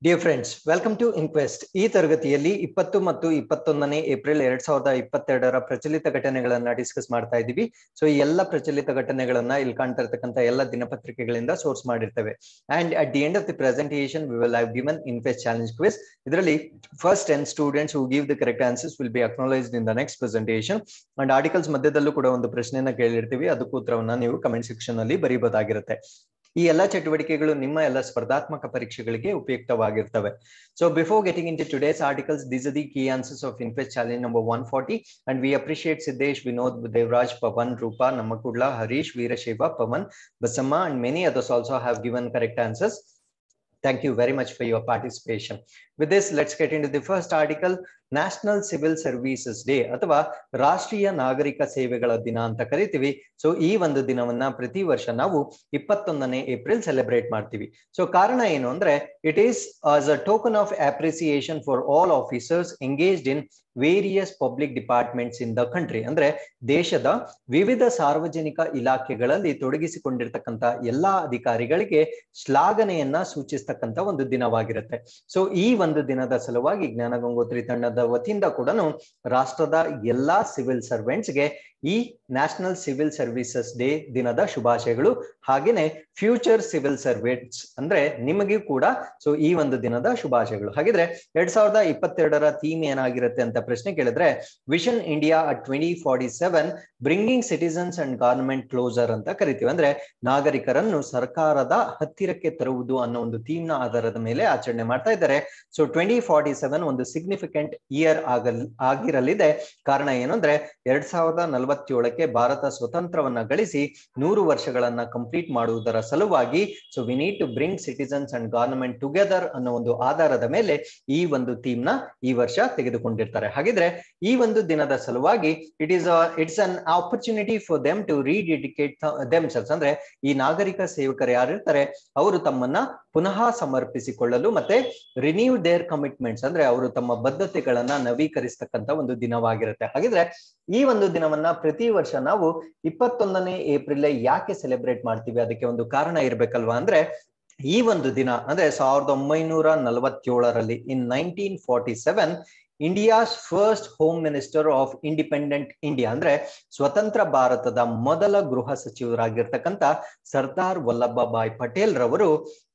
Dear friends welcome to Inquest ಈ ತರಗತಿಯಲ್ಲಿ ಇಪ್ಪತ್ತು ಮತ್ತು ಇಪ್ಪತ್ತೊಂದನೇ ಏಪ್ರಿಲ್ ಎರಡ್ ಸಾವಿರದ ಇಪ್ಪತ್ತೆರಡರ ಪ್ರಚಲಿತ ಘಟನೆಗಳನ್ನ ಡಿಸ್ಕಸ್ ಮಾಡ್ತಾ ಇದ್ದೀವಿ ಸೊ ಈ ಎಲ್ಲ ಪ್ರಚಲಿತ ಘಟನೆಗಳನ್ನ ಇಲ್ಲಿ ಕಾಣ್ತಾ ಇರ್ತಕ್ಕಂಥ ಎಲ್ಲ ದಿನಪತ್ರಿಕೆಗಳಿಂದ ಸೋರ್ಸ್ ಮಾಡಿರ್ತೇವೆ and at the end of the presentation we will have given Inquest challenge quiz ಇದರಲ್ಲಿ first ten students who give the correct answers will be acknowledged in the next presentation and articles ಮಧ್ಯದಲ್ಲೂ ಕೂಡ ಒಂದು ಪ್ರಶ್ನೆಯನ್ನ ಕೇಳಿರ್ತೀವಿ ಅದಕ್ಕೂ ಉತ್ತರವನ್ನ ನೀವು comment section ಅಲ್ಲಿ ಬರೀಬಹುದಾಗಿರುತ್ತೆ ಈ ಎಲ್ಲಾ ಚಟುವಟಿಕೆಗಳು ನಿಮ್ಮ ಎಲ್ಲ ಸ್ಪರ್ಧಾತ್ಮಕ ಪರೀಕ್ಷೆಗಳಿಗೆ ಉಪಯುಕ್ತವಾಗಿರ್ತವೆ so before getting into today's articles this the key answers of Inquest challenge number one forty and we appreciate Siddesh Vinod Devaraj Pavan Rupa Namma Kudla Harish Veerashaiva Pavan Basamma and many others also have given correct answers Thank you very much for your participation. With this, let's get into the first article. National civil services day ಅಥವಾ ರಾಷ್ಟ್ರೀಯ ನಾಗರಿಕ ಸೇವೆಗಳ ದಿನ ಅಂತ ಕರಿತೀವಿ so ಈ ಒಂದು ದಿನವನ್ನ ಪ್ರತಿ ವರ್ಷ ನಾವು ಇಪ್ಪತ್ತೊಂದನೇ ಏಪ್ರಿಲ್ ಸೆಲೆಬ್ರೇಟ್ ಮಾಡ್ತೀವಿ ಸೊ ಕಾರಣ ಏನು ಅಂದ್ರೆ it is as a token of appreciation for all officers engaged in various public departments in the country ಅಂದ್ರೆ ದೇಶದ ವಿವಿಧ ಸಾರ್ವಜನಿಕ ಇಲಾಖೆಗಳಲ್ಲಿ ತೊಡಗಿಸಿಕೊಂಡಿರ್ತಕ್ಕಂಥ ಎಲ್ಲಾ ಅಧಿಕಾರಿಗಳಿಗೆ ಶ್ಲಾಘನೆಯನ್ನ ಸೂಚಿಸ್ತಕ್ಕಂಥ ಒಂದು ದಿನವಾಗಿರುತ್ತೆ ಸೊ ಈ ಒಂದು ದಿನದ ಸಲುವಾಗಿ ಜ್ಞಾನ ಗಂಗೋತ್ರಿ ತಂಡದ ವತಿಯಿಂದ ಕೂಡ ರಾಷ್ಟ್ರದ ಎಲ್ಲಾ ಸಿವಿಲ್ ಸರ್ವೆಂಟ್ಸ್ಗೆ ಈ ನ್ಯಾಷನಲ್ ಸಿವಿಲ್ ಸರ್ವಿಸಸ್ ಡೇ ದಿನದ ಶುಭಾಶಯಗಳು ಹಾಗೇನೆ ಫ್ಯೂಚರ್ ಸಿವಿಲ್ ಸರ್ವೆಂಟ್ಸ್ ಅಂದ್ರೆ ನಿಮಗೂ ಕೂಡ ಸೊ ಈ ಒಂದು ದಿನದ ಶುಭಾಶಯಗಳು ಹಾಗಿದ್ರೆ ಎರಡ್ ಸಾವಿರದ ಇಪ್ಪತ್ತೆರಡರ ಥೀಮ್ ಏನಾಗಿರುತ್ತೆ ಅಂತ ಪ್ರಶ್ನೆ ಕೇಳಿದ್ರೆ vision India at twenty forty seven bringing citizens and government closer ಅಂತ ಕರಿತೀವಿ ಅಂದ್ರೆ ನಾಗರಿಕರನ್ನು ಸರ್ಕಾರದ ಹತ್ತಿರಕ್ಕೆ ತರುವುದು ಅನ್ನೋ ಒಂದು ಥೀಮ್ ನ ಆಧಾರದ ಮೇಲೆ ಆಚರಣೆ ಮಾಡ್ತಾ ಇದ್ದಾರೆ ಸೊ ಟ್ವೆಂಟಿ ಫಾರ್ಟಿ ಸೆವೆನ್ ಒಂದು ಸಿಗ್ನಿಫಿಕೆಂಟ್ ಇಯರ್ ಆಗಲ್ ಆಗಿರಲಿದೆ ಕಾರಣ ಏನು ಅಂದ್ರೆ ಎರಡ್ ಸಾವಿರದ ನಲವತ್ತೇಳಕ್ಕೆ ಭಾರತ ಸ್ವತಂತ್ರವನ್ನ ಗಳಿಸಿ ನೂರು ವರ್ಷಗಳನ್ನ ಕಂಪ್ಲೀಟ್ ಮಾಡುವುದರ ಸಲುವಾಗಿ so we need to bring citizens and government together ಅನ್ನೋ ಒಂದು ಆಧಾರದ ಮೇಲೆ ಈ ಒಂದು ಥೀಮ್ ನ ಈ ವರ್ಷ ತೆಗೆದುಕೊಂಡಿರ್ತಾರೆ ಹಾಗಿದ್ರೆ ಈ ಒಂದು ದಿನದ ಸಲುವಾಗಿ it is it's an opportunity for them to rededicate themselves ಅಂದ್ರೆ ಈ ನಾಗರಿಕ ಸೇವಕರು ಯಾರಿರ್ತಾರೆ ಅವರು ತಮ್ಮನ್ನ ಪುನಃ ಸಮರ್ಪಿಸಿಕೊಳ್ಳಲು ಮತ್ತೆ ರಿನ್ಯೂ ದೇರ್ ಕಮಿಟ್ಮೆಂಟ್ಸ್ ಅಂದ್ರೆ ಅವರು ತಮ್ಮ ಬದ್ಧತೆಗಳನ್ನ ನವೀಕರಿಸ್ತಕ್ಕಂಥ ಒಂದು ದಿನವಾಗಿರುತ್ತೆ ಹಾಗಿದ್ರೆ ಈ ಒಂದು ದಿನವನ್ನ ಪ್ರತಿ ವರ್ಷ ನಾವು ಇಪ್ಪತ್ತೊಂದನೇ ಏಪ್ರಿಲ್ ಯಾಕೆ ಸೆಲೆಬ್ರೇಟ್ ಮಾಡ್ತೀವಿ ಅದಕ್ಕೆ ಒಂದು ಕಾರಣ ಇರ್ಬೇಕಲ್ವಾ ಅಂದ್ರೆ ಈ ಒಂದು ದಿನ ಅಂದ್ರೆ ಸಾವಿರದ ಒಂಬೈನೂರ ನಲವತ್ತೇಳರಲ್ಲಿ in nineteen forty seven India's first home minister of independent India ಅಂದ್ರೆ ಸ್ವತಂತ್ರ ಭಾರತದ ಮೊದಲ ಗೃಹ ಸಚಿವರಾಗಿರ್ತಕ್ಕಂಥ ಸರ್ದಾರ್ ವಲ್ಲಭಭಾಯ್ ಪಟೇಲ್ ರವರು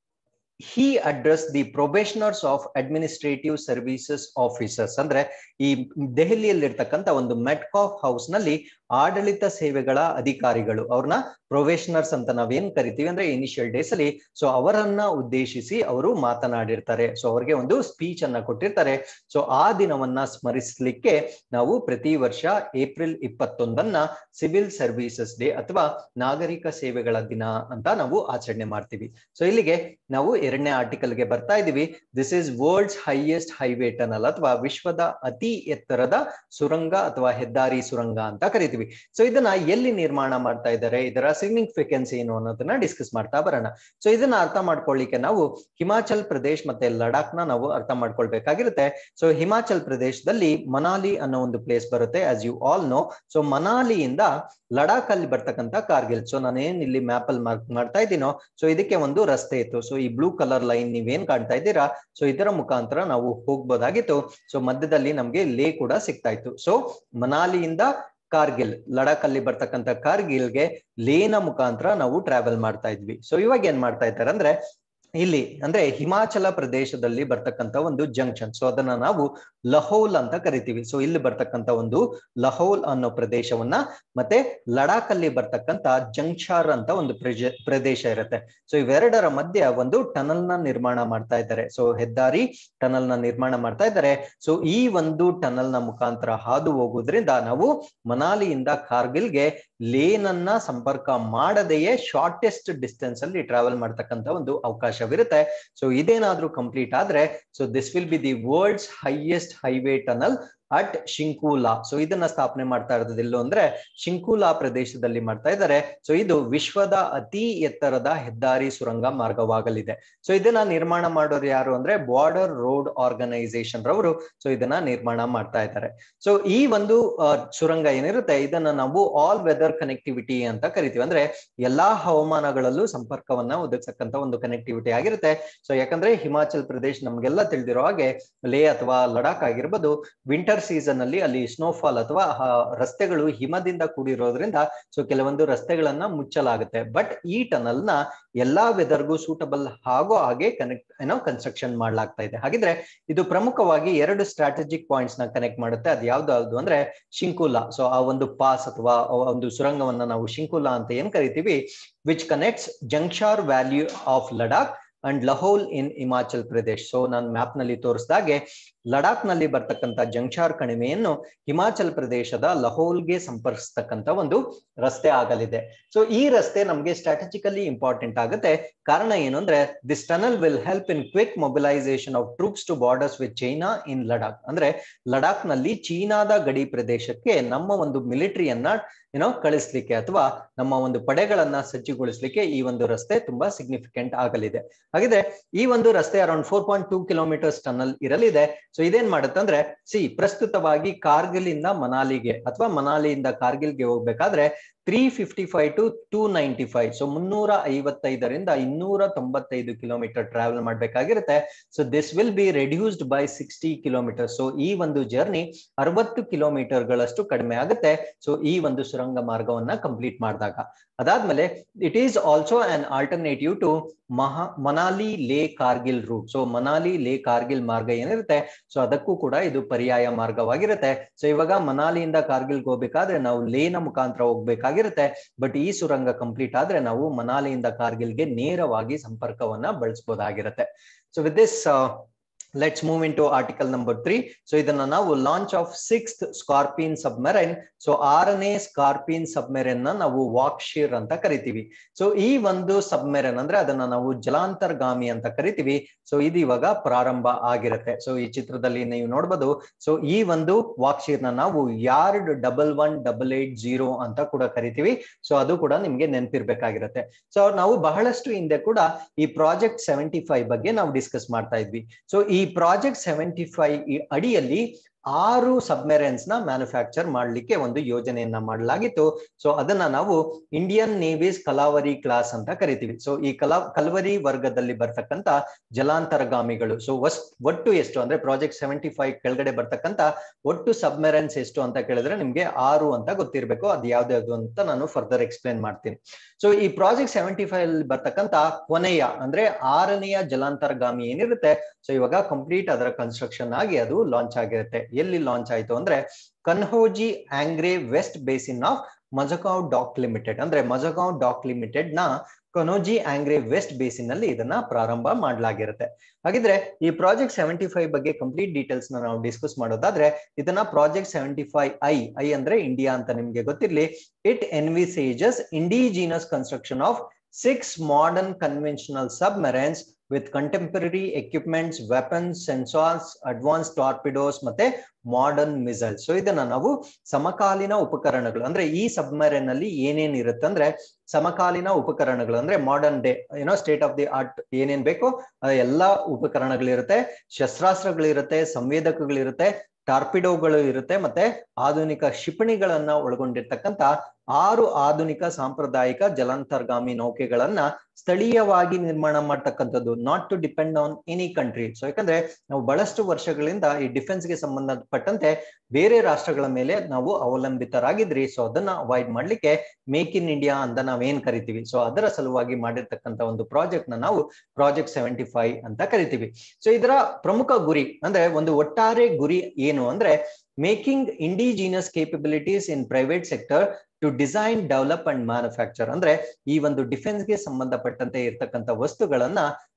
he address the probationers of administrative services officers ಅಂದ್ರೆ ಈ ದೆಹಲಿಯಲ್ಲಿರ್ತಕ್ಕಂಥ ಒಂದು ಮೆಟ್ಕಾಫ್ ಹೌಸ್ ನಲ್ಲಿ ಆಡಳಿತ ಸೇವೆಗಳ ಅಧಿಕಾರಿಗಳು ಅವ್ರನ್ನ ಪ್ರೊಬೇಷನರ್ಸ್ ಅಂತ ನಾವೇನ್ ಕರಿತೀವಿ ಅಂದ್ರೆ ಇನಿಷಿಯಲ್ ಡೇಸ್ ಅಲ್ಲಿ ಸೊ ಅವರನ್ನ ಉದ್ದೇಶಿಸಿ ಅವರು ಮಾತನಾಡಿರ್ತಾರೆ ಸೊ ಅವ್ರಿಗೆ ಒಂದು ಸ್ಪೀಚ್ ಅನ್ನ ಕೊಟ್ಟಿರ್ತಾರೆ ಸೊ ಆ ದಿನವನ್ನ ಸ್ಮರಿಸಲಿಕ್ಕೆ ನಾವು ಪ್ರತಿ ವರ್ಷ ಏಪ್ರಿಲ್ ಇಪ್ಪತ್ತೊಂದನ್ನ ಸಿವಿಲ್ ಸರ್ವಿಸಸ್ ಡೇ ಅಥವಾ ನಾಗರಿಕ ಸೇವೆಗಳ ದಿನ ಅಂತ ನಾವು ಆಚರಣೆ ಮಾಡ್ತೀವಿ ಸೊ ಇಲ್ಲಿಗೆ ನಾವು ಎರಡನೇ ಆರ್ಟಿಕಲ್ಗೆ ಬರ್ತಾ ಇದೀವಿ this is world's highest highway tunnel ಅಥವಾ ವಿಶ್ವದ ಅತಿ ಎತ್ತರದ ಸುರಂಗ ಅಥವಾ ಹೆದ್ದಾರಿ ಸುರಂಗ ಅಂತ ಕರಿತೀವಿ ಸೊ ಇದನ್ನ ಎಲ್ಲಿ ನಿರ್ಮಾಣ ಮಾಡ್ತಾ ಇದ್ದಾರೆ ಇದರ ಸಿಗ್ನಿಫಿಕೆನ್ಸ್ ಏನು ಅನ್ನೋದನ್ನ ಡಿಸ್ಕಸ್ ಮಾಡ್ತಾ ಬರೋಣ ಸೊ ಇದನ್ನ ಅರ್ಥ ಮಾಡ್ಕೊಳ್ಳಿಕ್ಕೆ ನಾವು ಹಿಮಾಚಲ್ ಪ್ರದೇಶ್ ಮತ್ತೆ ಲಡಾಖ್ ನ ನಾವು ಅರ್ಥ ಮಾಡ್ಕೊಳ್ಬೇಕಾಗಿರುತ್ತೆ ಸೊ ಹಿಮಾಚಲ್ ಪ್ರದೇಶದಲ್ಲಿ ಮನಾಲಿ ಅನ್ನೋ ಒಂದು ಪ್ಲೇಸ್ ಬರುತ್ತೆ as you all know so ಮನಾಲಿಯಿಂದ ಲಡಾಖ್ ಅಲ್ಲಿ ಬರ್ತಕ್ಕಂಥ ಕಾರ್ಗಿಲ್ ಸೊ ನಾನೇನ್ ಇಲ್ಲಿ ಮ್ಯಾಪ್ ಅಲ್ಲಿ ಮಾರ್ಕ್ ಮಾಡ್ತಾ ಇದ್ದೀನೋ ಸೊ ಇದಕ್ಕೆ ಒಂದು ರಸ್ತೆ ಇತ್ತು ಸೊ ಈ ಬ್ಲೂ ಕಲರ್ ಲೈನ್ ನೀವೇನ್ ಕಾಣ್ತಾ ಇದ್ದೀರಾ ಸೊ ಇದರ ಮುಖಾಂತರ ನಾವು ಹೋಗ್ಬೋದಾಗಿತ್ತು ಸೊ ಮಧ್ಯದಲ್ಲಿ ನಮ್ಗೆ ಲೇ ಕೂಡ ಸಿಗ್ತಾ ಇತ್ತು ಸೊ ಮನಾಲಿಯಿಂದ ಕಾರ್ಗಿಲ್ ಲಡಾಖ್ ಅಲ್ಲಿ ಬರ್ತಕ್ಕಂಥ ಕಾರ್ಗಿಲ್ಗೆ ಲೇನ ಮುಖಾಂತರ ನಾವು ಟ್ರಾವೆಲ್ ಮಾಡ್ತಾ ಇದ್ವಿ ಸೊ ಇವಾಗ ಏನ್ ಮಾಡ್ತಾ ಇದ್ದಾರೆ ಅಂದ್ರೆ ಇಲ್ಲಿ ಅಂದ್ರೆ ಹಿಮಾಚಲ ಪ್ರದೇಶದಲ್ಲಿ ಬರ್ತಕ್ಕಂಥ ಒಂದು ಜಂಕ್ಷನ್ ಸೊ ಅದನ್ನ ನಾವು ಲಹೋಲ್ ಅಂತ ಕರಿತೀವಿ ಸೊ ಇಲ್ಲಿ ಬರ್ತಕ್ಕಂಥ ಒಂದು ಲಹೋಲ್ ಅನ್ನೋ ಪ್ರದೇಶವನ್ನ ಮತ್ತೆ ಲಡಾಖ್ ಅಲ್ಲಿ ಬರ್ತಕ್ಕಂಥ ಜಂಕ್ಷಾರ್ ಅಂತ ಒಂದು ಪ್ರದೇಶ ಇರುತ್ತೆ ಸೊ ಇವೆರಡರ ಮಧ್ಯೆ ಒಂದು ಟನಲ್ ನ ನಿರ್ಮಾಣ ಮಾಡ್ತಾ ಇದ್ದಾರೆ ಸೊ ಹೆದ್ದಾರಿ ಟನಲ್ ನ ನಿರ್ಮಾಣ ಮಾಡ್ತಾ ಇದ್ದಾರೆ ಸೊ ಈ ಒಂದು ಟನಲ್ ನ ಮುಖಾಂತರ ಹಾದು ಹೋಗುವುದ್ರಿಂದ ನಾವು ಮನಾಲಿಯಿಂದ ಕಾರ್ಗಿಲ್ಗೆ ಲೇನ್ ಅನ್ನ ಸಂಪರ್ಕ ಮಾಡದೆಯೇ ಶಾರ್ಟೆಸ್ಟ್ ಡಿಸ್ಟೆನ್ಸ್ ಅಲ್ಲಿ ಟ್ರಾವೆಲ್ ಮಾಡ್ತಕ್ಕಂಥ ಒಂದು ಅವಕಾಶವಿರುತ್ತೆ ಸೊ ಇದೇನಾದ್ರೂ ಕಂಪ್ಲೀಟ್ ಆದ್ರೆ so this will be the world's highest highway tunnel at Shinku La so ಇದನ್ನ ಸ್ಥಾಪನೆ ಮಾಡ್ತಾ ಇರೋದು ಎಲ್ಲೋ ಅಂದ್ರೆ ಶಿಂಕೂಲಾ ಪ್ರದೇಶದಲ್ಲಿ ಮಾಡ್ತಾ ಇದ್ದಾರೆ ಸೊ ಇದು ವಿಶ್ವದ ಅತಿ ಎತ್ತರದ ಹೆದ್ದಾರಿ ಸುರಂಗ ಮಾರ್ಗವಾಗಲಿದೆ ಸೊ ಇದನ್ನ ನಿರ್ಮಾಣ ಮಾಡೋರು ಯಾರು ಅಂದ್ರೆ ಬಾರ್ಡರ್ ರೋಡ್ ಆರ್ಗನೈಸೇಷನ್ ರವರು ಸೊ ಇದನ್ನ ನಿರ್ಮಾಣ ಮಾಡ್ತಾ ಇದ್ದಾರೆ ಸೊ ಈ ಒಂದು ಸುರಂಗ ಏನಿರುತ್ತೆ ಇದನ್ನ ನಾವು ಆಲ್ ವೆದರ್ ಕನೆಕ್ಟಿವಿಟಿ ಅಂತ ಕರಿತೀವಿ ಅಂದ್ರೆ ಎಲ್ಲಾ ಹವಾಮಾನಗಳಲ್ಲೂ ಸಂಪರ್ಕವನ್ನ ಒದಗಿಸಕ್ಕಂತ ಒಂದು ಕನೆಕ್ಟಿವಿಟಿ ಆಗಿರುತ್ತೆ ಸೊ ಯಾಕಂದ್ರೆ ಹಿಮಾಚಲ್ ಪ್ರದೇಶ್ ನಮ್ಗೆಲ್ಲ ತಿಳಿದಿರೋ ಹಾಗೆ ಲೇ ಅಥವಾ ಲಡಾಖ್ ಆಗಿರ್ಬೋದು ವಿಂಟರ್ ಸೀಸನ್ ಅಲ್ಲಿ ಅಲ್ಲಿ ಸ್ನೋಫಾಲ್ ಅಥವಾ ರಸ್ತೆಗಳು ಹಿಮದಿಂದ ಕೂಡಿರೋದ್ರಿಂದ ಸೊ ಕೆಲವೊಂದು ರಸ್ತೆಗಳನ್ನ ಮುಚ್ಚಲಾಗುತ್ತೆ ಬಟ್ ಈ ಟನಲ್ ನ ಎಲ್ಲಾ ವೆದರ್ಗೂ ಸೂಟಬಲ್ ಹಾಗೂ ಹಾಗೆ ಕನೆಕ್ಟ್ ಏನೋ ಕನ್ಸ್ಟ್ರಕ್ಷನ್ ಮಾಡ್ಲಾಗ್ತಾ ಇದೆ ಹಾಗಿದ್ರೆ ಇದು ಪ್ರಮುಖವಾಗಿ ಎರಡು ಸ್ಟ್ರಾಟಜಿಕ್ ಪಾಯಿಂಟ್ಸ್ ನ ಕನೆಕ್ಟ್ ಮಾಡುತ್ತೆ ಅದು ಯಾವ್ದು ಅಂದ್ರೆ ಶಿಂಕುಲಾ ಸೊ ಆ ಒಂದು ಪಾಸ್ ಅಥವಾ ಒಂದು ಸುರಂಗವನ್ನ ನಾವು ಶಿಂಕುಲಾ ಅಂತ ಏನ್ ಕರಿತೀವಿ which connects Zanskar valley of Ladakh and Lahaul in Himachal Pradesh so ನಾನು ಮ್ಯಾಪ್ ನಲ್ಲಿ ತೋರಿಸಿದಾಗೆ ಲಡಾಖ್ ನಲ್ಲಿ ಬರ್ತಕ್ಕಂಥ ಜಂಕ್ಷಾರ್ ಕಣಿವೆಯನ್ನು ಹಿಮಾಚಲ್ ಪ್ರದೇಶದ ಲಹೋಲ್ಗೆ ಸಂಪರ್ಕಿಸ್ತಕ್ಕಂಥ ಒಂದು ರಸ್ತೆ ಆಗಲಿದೆ ಸೊ ಈ ರಸ್ತೆ ನಮಗೆ ಸ್ಟ್ರಾಟಜಿಕಲಿ ಇಂಪಾರ್ಟೆಂಟ್ ಆಗುತ್ತೆ ಕಾರಣ ಏನು ಅಂದ್ರೆ this tunnel will help in quick mobilisation of troops to borders with China in Ladakh ಅಂದ್ರೆ ಲಡಾಖ್ ನಲ್ಲಿ ಚೀನಾದ ಗಡಿ ಪ್ರದೇಶಕ್ಕೆ ನಮ್ಮ ಒಂದು ಮಿಲಿಟರಿಯನ್ನ ಏನೋ ಕಳಿಸ್ಲಿಕ್ಕೆ ಅಥವಾ ನಮ್ಮ ಒಂದು ಪಡೆಗಳನ್ನ ಸಜ್ಜುಗೊಳಿಸ್ಲಿಕ್ಕೆ ಈ ಒಂದು ರಸ್ತೆ ತುಂಬಾ ಸಿಗ್ನಿಫಿಕೆಂಟ್ ಆಗಲಿದೆ ಹಾಗಿದ್ರೆ ಈ ಒಂದು ರಸ್ತೆ around four point two kilometres tunnel ಇರಲಿದೆ ಸೊ ಇದೇನ್ ಮಾಡುತ್ತಂದ್ರೆ ಸಿ ಪ್ರಸ್ತುತವಾಗಿ ಕಾರ್ಗಿಲ್ ಇಂದ ಮನಾಲಿಗೆ ಅಥವಾ ಮನಾಲಿಯಿಂದ ಕಾರ್ಗಿಲ್ಗೆ ಹೋಗ್ಬೇಕಾದ್ರೆ three fifty five to two ninety five so ಮುನ್ನೂರ ಐವತ್ತೈದರಿಂದ ಇನ್ನೂರ ತೊಂಬತ್ತೈದು ಕಿಲೋಮೀಟರ್ ಟ್ರಾವೆಲ್ ಮಾಡ್ಬೇಕಾಗಿರುತ್ತೆ so this will be reduced by sixty kilometre so ಈ ಒಂದು ಜರ್ನಿ ಅರವತ್ತು ಕಿಲೋಮೀಟರ್ ಗಳಷ್ಟು ಕಡಿಮೆ ಆಗುತ್ತೆ ಸೊ ಈ ಒಂದು ಸುರಂಗ ಮಾರ್ಗವನ್ನ ಕಂಪ್ಲೀಟ್ ಮಾಡಿದಾಗ ಅದಾದ್ಮೇಲೆ it is also an alternative to ಮಹಾ ಮನಾಲಿ ಲೇ ಕಾರ್ಗಿಲ್ ರೂಟ್ ಸೊ ಮನಾಲಿ ಲೇ ಕಾರ್ಗಿಲ್ ಮಾರ್ಗ ಏನಿರುತ್ತೆ ಸೊ ಅದಕ್ಕೂ ಕೂಡ ಇದು ಪರ್ಯಾಯ ಮಾರ್ಗವಾಗಿರುತ್ತೆ ಸೊ ಇವಾಗ ಮನಾಲಿಯಿಂದ ಕಾರ್ಗಿಲ್ಗೆ ಹೋಗ್ಬೇಕಾದ್ರೆ ನಾವು ಲೇನ ಮುಖಾಂತರ ಹೋಗ್ಬೇಕಾಗಿರುತ್ತೆ ಬಟ್ ಈ ಸುರಂಗ ಕಂಪ್ಲೀಟ್ ಆದ್ರೆ ನಾವು ಮನಾಲಿಯಿಂದ ಕಾರ್ಗಿಲ್ಗೆ ನೇರವಾಗಿ ಸಂಪರ್ಕವನ್ನ ಬಳಸಬಹುದಾಗಿರುತ್ತೆ so with this let's move into article number three so ಇದನ್ನ ನಾವು launch of sixth Scorpene submarine so ಆರನೇ ಸ್ಕಾರ್ಪಿನ್ ಸಬ್ಮೆರೈನ್ ನ ನಾವು ವಾಕ್ಷೀರ್ ಅಂತ ಕರಿತೀವಿ ಸೊ ಈ ಒಂದು ಸಬ್ಮೆರೈನ್ ಅಂದ್ರೆ ಅದನ್ನ ನಾವು ಜಲಾಂತರ್ಗಾಮಿ ಅಂತ ಕರಿತೀವಿ ಸೊ ಇದು ಇವಾಗ ಪ್ರಾರಂಭ ಆಗಿರುತ್ತೆ ಸೊ ಈ ಚಿತ್ರದಲ್ಲಿ ನೀವು ನೋಡ್ಬೋದು ಸೊ ಈ ಒಂದು ವಾಕ್ಷೀರ್ ನ ನಾವು yard double one double eight zero ಅಂತ ಕೂಡ ಕರಿತೀವಿ ಸೊ ಅದು ಕೂಡ ನಿಮ್ಗೆ ನೆನಪಿರ್ಬೇಕಾಗಿರುತ್ತೆ ಸೊ ನಾವು ಬಹಳಷ್ಟು ಹಿಂದೆ ಕೂಡ ಈ ಪ್ರಾಜೆಕ್ಟ್ ಸೆವೆಂಟಿ ಫೈವ್ ಬಗ್ಗೆ ನಾವು ಡಿಸ್ಕಸ್ ಮಾಡ್ತಾ ಇದ್ವಿ ಸೊ ಈ ಪ್ರಾಜೆಕ್ಟ್ ಸೆವೆಂಟಿ ಫೈವ್ ಅಡಿಯಲ್ಲಿ ಆರು ಸಬ್ಮೆರೈನ್ಸ್ ನ ಮ್ಯಾನುಫ್ಯಾಕ್ಚರ್ ಮಾಡಲಿಕ್ಕೆ ಒಂದು ಯೋಜನೆಯನ್ನ ಮಾಡಲಾಗಿತ್ತು ಸೊ ಅದನ್ನ ನಾವು ಇಂಡಿಯನ್ ನೇವೀಸ್ ಕಲಾವರಿ ಕ್ಲಾಸ್ ಅಂತ ಕರಿತೀವಿ ಸೊ ಈ ಕಲಾ ಕಲ್ವರಿ ವರ್ಗದಲ್ಲಿ ಬರ್ತಕ್ಕಂತ ಜಲಾಂತರಗಾಮಿಗಳು ಸೊ ಒಟ್ಟು ಎಷ್ಟು ಅಂದ್ರೆ ಪ್ರಾಜೆಕ್ಟ್ ಸೆವೆಂಟಿ ಫೈವ್ ಕೆಳಗಡೆ ಬರ್ತಕ್ಕಂತ ಒಟ್ಟು ಸಬ್ಮೆರೈನ್ಸ್ ಎಷ್ಟು ಅಂತ ಕೇಳಿದ್ರೆ ನಿಮ್ಗೆ ಆರು ಅಂತ ಗೊತ್ತಿರಬೇಕು ಅದು ಯಾವ್ದು ಅಂತ ನಾನು ಫರ್ದರ್ ಎಕ್ಸ್ಪ್ಲೇನ್ ಮಾಡ್ತೀನಿ ಸೊ ಈ ಪ್ರಾಜೆಕ್ಟ್ ಸೆವೆಂಟಿ ಫೈವ್ ಅಲ್ಲಿ ಬರ್ತಕ್ಕಂತ ಕೊನೆಯ ಅಂದ್ರೆ ಆರನೆಯ ಜಲಾಂತರ್ಗಾಮಿ ಏನಿರುತ್ತೆ ಸೊ ಇವಾಗ ಕಂಪ್ಲೀಟ್ ಅದರ ಕನ್ಸ್ಟ್ರಕ್ಷನ್ ಆಗಿ ಅದು ಲಾಂಚ್ ಆಗಿರುತ್ತೆ ಎಲ್ಲಿ ಲಾಂಚ್ ಆಯ್ತು ಅಂದ್ರೆ Kanhoji Angre west basin of Mazagon dock limited ಅಂದ್ರೆ ಮಜಗಾಂವ್ ಡಾಕ್ ಲಿಮಿಟೆಡ್ ನ ಕನೋಜಿ ಆಂಗ್ರೆ ವೆಸ್ಟ್ ಬೇಸಿನ್ ನಲ್ಲಿ ಇದನ್ನ ಪ್ರಾರಂಭ ಮಾಡಲಾಗಿರುತ್ತೆ ಹಾಗಿದ್ರೆ ಈ ಪ್ರಾಜೆಕ್ಟ್ ಸೆವೆಂಟಿ ಫೈವ್ ಬಗ್ಗೆ ಕಂಪ್ಲೀಟ್ ಡೀಟೇಲ್ಸ್ ನಾವು ಡಿಸ್ಕಸ್ ಮಾಡೋದಾದ್ರೆ ಇದನ್ನ project seventy five I I ಅಂದ್ರೆ ಇಂಡಿಯಾ ಅಂತ ನಿಮ್ಗೆ ಗೊತ್ತಿರ್ಲಿ it envisages indigenous construction of six modern conventional submarines with contemporary equipments weapons sensors advance torpedoes ಮತ್ತೆ ಮಾಡರ್ನ್ ಮಿಸೈಲ್ಸ್ ಸೊ ಇದನ್ನ ನಾವು ಸಮಕಾಲೀನ ಉಪಕರಣಗಳು ಅಂದ್ರೆ ಈ ಸಬ್ಮರೈನ್ ಅಲ್ಲಿ ಏನೇನ್ ಇರುತ್ತೆ ಅಂದ್ರೆ ಸಮಕಾಲೀನ ಉಪಕರಣಗಳು ಅಂದ್ರೆ ಮಾಡರ್ನ್ ಡೇ ಏನೋ ಸ್ಟೇಟ್ ಆಫ್ ದಿ ಆರ್ಟ್ ಏನೇನ್ ಬೇಕೋ ಎಲ್ಲಾ ಉಪಕರಣಗಳಿರುತ್ತೆ ಶಸ್ತ್ರಾಸ್ತ್ರಗಳಿರುತ್ತೆ ಸಂವೇದಕಗಳಿರುತ್ತೆ ಟಾರ್ಪಿಡೋಗಳು ಇರುತ್ತೆ ಮತ್ತೆ ಆಧುನಿಕ ಕ್ಷಿಪಣಿಗಳನ್ನ ಒಳಗೊಂಡಿರ್ತಕ್ಕಂತ ಆರು ಆಧುನಿಕ ಸಾಂಪ್ರದಾಯಿಕ ಜಲಾಂತರ್ಗಾಮಿ ನೌಕೆಗಳನ್ನ ಸ್ಥಳೀಯವಾಗಿ ನಿರ್ಮಾಣ ಮಾಡ್ತಕ್ಕಂಥದ್ದು not to depend on any country so ಯಾಕಂದ್ರೆ ನಾವು ಬಹಳಷ್ಟು ವರ್ಷಗಳಿಂದ ಈ ಡಿಫೆನ್ಸ್ಗೆ ಸಂಬಂಧಪಟ್ಟಂತೆ ಬೇರೆ ರಾಷ್ಟ್ರಗಳ ಮೇಲೆ ನಾವು ಅವಲಂಬಿತರಾಗಿದ್ರಿ ಸೊ ಅದನ್ನ ಅವಾಯ್ಡ್ ಮಾಡ್ಲಿಕ್ಕೆ ಮೇಕ್ ಇನ್ ಇಂಡಿಯಾ ಅಂತ ನಾವೇನ್ ಕರಿತೀವಿ ಸೊ ಅದರ ಸಲುವಾಗಿ ಮಾಡಿರ್ತಕ್ಕಂಥ ಒಂದು ಪ್ರಾಜೆಕ್ಟ್ ನ ನಾವು ಪ್ರಾಜೆಕ್ಟ್ ಸೆವೆಂಟಿ ಫೈವ್ ಅಂತ ಕರಿತೀವಿ ಸೊ ಇದರ ಪ್ರಮುಖ ಗುರಿ ಅಂದ್ರೆ ಒಂದು ಒಟ್ಟಾರೆ ಗುರಿ ಏನು ಅಂದ್ರೆ making indigenous capabilities in private sector to design develop and manufacture ಅಂದ್ರೆ ಈ ಒಂದು ಡಿಫೆನ್ಸ್ಗೆ ಸಂಬಂಧಪಟ್ಟಂತೆ ಇರ್ತಕ್ಕಂಥ ವಸ್ತುಗಳನ್ನ